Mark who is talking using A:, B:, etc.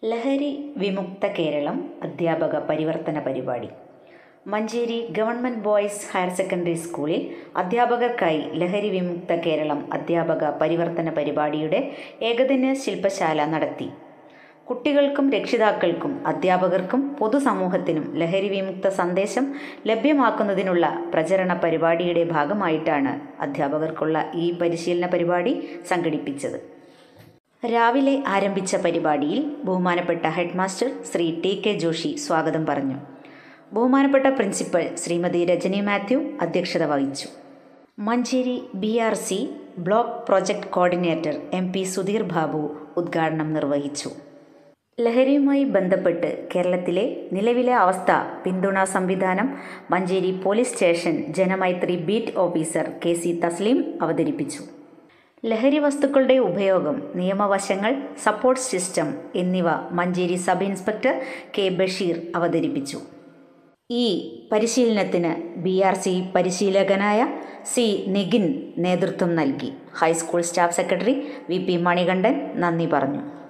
A: ലഹരി വിമുക്ത കേരളം അധ്യാപക പരിവർത്തന പരിപാടി Manjeri government boys higher secondary സ്കൂളിൽ അധ്യാപകർക്കായി ലഹരി വിമുക്ത കേരളം അധ്യാപക പരിവർത്തന പരിപാടിയുടെ ഏകദിന ശില്പശാല നടത്തി കുട്ടികൾക്കും രക്ഷിതാക്കൾക്കും അധ്യാപകർക്കും പൊതുസമൂഹത്തിനും ലഹരി വിമുക്ത സന്ദേശം ലഭ്യമാക്കുന്നതിനുള്ള പ്രചരണ പരിപാടിയുടെ ഭാഗമായിട്ടാണ് അധ്യാപകർക്കുള്ള ഈ പരിശീലന പരിപാടി സംഘടിപ്പിച്ചത് രാവിലെ ആരംഭിച്ച പരിപാടിയിൽ ബഹുമാനപ്പെട്ട headmaster Shri T K Joshi സ്വാഗതം പറഞ്ഞു ബഹുമാനപ്പെട്ട പ്രിൻസിപ്പൽ ശ്രീമതി രജനി മാത്യു അധ്യക്ഷത വഹിച്ചു Manjeri B R C block project coordinator M P Sudheer Babu ഉദ്ഘാടനം നിർവഹിച്ചു ലഹരിയുമായി ബന്ധപ്പെട്ട് കേരളത്തിലെ നിലവിലെ അവസ്ഥ പിന്തുണാ സംവിധാനം Manjeri police station Janamaithri beat officer K C Thasleem അവതരിപ്പിച്ചു ലഹരി വസ്തുക്കളുടെ ഉപയോഗം നിയമവശങ്ങൾ സപ്പോർട്ട് സിസ്റ്റം എന്നിവ Manjeri sub inspector K Basheer അവതരിപ്പിച്ചു ഈ പരിശീലനത്തിന് ബി ആർ സി പരിശീലകനായ സി നിഗിൻ നേതൃത്വം നൽകി high school staff secretary V P Manikandan നന്ദി പറഞ്ഞു